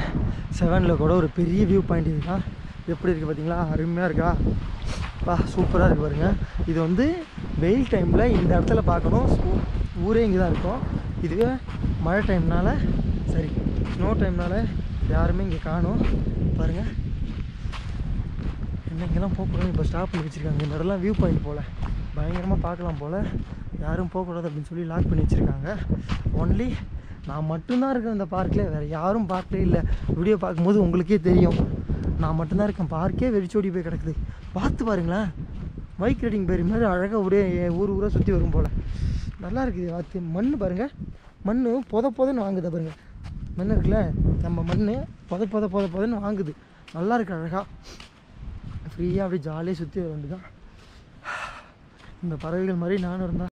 செவனில் கூட ஒரு பெரிய வியூ பாயிண்ட் இதுதான் எப்படி இருக்குது பார்த்தீங்களா அருமையாக இருக்கா பா சூப்பராக இருக்குது பாருங்க இது வந்து வெயில் டைமில் இந்த இடத்துல பார்க்கணும் ஊ- ஊரே இங்கே தான் இருக்கும் இதுவே மழை டைம்னால சரி ஸ்னோ டைம்னால யாருமே இங்கே காணும் பாருங்கள் என்ன இங்கெல்லாம் போகக்கூடாது இப்போ ஸ்டாப் பண்ணி வச்சுருக்காங்க இந்த இடம்லாம் வியூ பாயிண்ட் போல் பயங்கரமாக பார்க்கலாம் போல் யாரும் போகக்கூடாது அப்படின்னு சொல்லி லாக் பண்ணி வச்சுருக்காங்க ஒன்லி நான் மட்டும்தான் இருக்கேன் இந்த பார்க்கில் வேறு யாரும் பார்க்கலே இல்லை வீடியோ பார்க்கும்போது உங்களுக்கே தெரியும் நான் மட்டும்தான் இருக்கேன் பார்க்கே வெறிச்சோடி போய் கிடக்குது பார்த்து பாருங்களேன் பைக் ரைடிங் பேர் மாதிரி அழகாக ஒரே ஊர் ஊராக சுற்றி வரும் போல் நல்லா இருக்குது பார்த்து மண் பாருங்கள் மண் பொத பொதன்னு வாங்குது பாருங்க மண் இருக்குல்ல நம்ம மண் பொத பொத பொத பொதன்னு வாங்குது நல்லா இருக்கு அழகாக ஃப்ரீயாக அப்படியே ஜாலியாக சுற்றி வர வேண்டியதான் இந்த பறவைகள் மாதிரி நானும் இருந்தால்